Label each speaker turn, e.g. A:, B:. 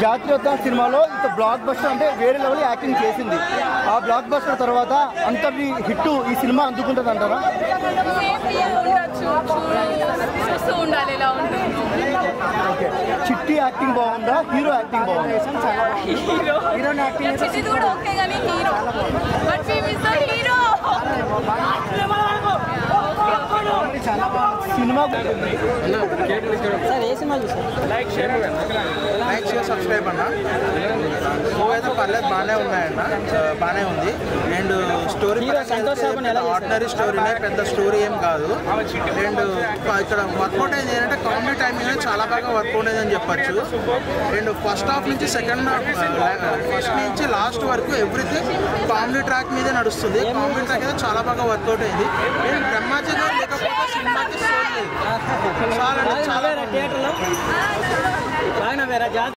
A: జాతీయోత్సవం సినిమాలో ఇంత block buster అంటే వేరే లెవెల్ యాక్టింగ్ చేసింది ఆ బ్లాక్ బస్టర్ తర్వాత అంతటి హిట్ ఈ సినిమా అందుకుంటుంది అంటారా
B: సేఫ్టీ ఉండొచ్చు చూ- చూస్తూ ఉండాలి ఎలా ఉంటుంది
A: ఓకే చిట్టి యాక్టింగ్ బాగుందా హీరో యాక్టింగ్ బాగుందా
B: హీరో చిట్టిది కూడా ఓకే కానీ hero but we miss the hero
A: సినిమా
C: లైక్ షేర్ సబ్స్క్రైబ్ అన్న మూవీ అయితే పర్లేదు బాగానే ఉన్నాయన్న ఆ, బాగానే ఉంది అండ్ స్టోరీ ఆర్డినరీ స్టోరీనే పెద్ద స్టోరీ ఏం కాదు అండ్ ఇక్కడ వర్కౌట్ అయింది ఏంటంటే కామెడీ టైమింగ్ అనేది చాలా బాగా వర్కౌట్ అయింది అని చెప్పొచ్చు అండ్ ఫస్ట్ హాఫ్ నుంచి సెకండ్ ఫస్ట్ నుంచి లాస్ట్ వరకు ఎవ్రీథింగ్ కామెడీ ట్రాక్ మీదే నడుస్తుంది కామెడీ ట్రాక్ అయితే చాలా బాగా వర్కౌట్ అయింది అండ్ బ్రహ్మాజీ గారు లేకపోతే సినిమాకి సోల్ లేదు చాలా అంటే చాలా బాగుంది.
D: థియేటర్లో బాగా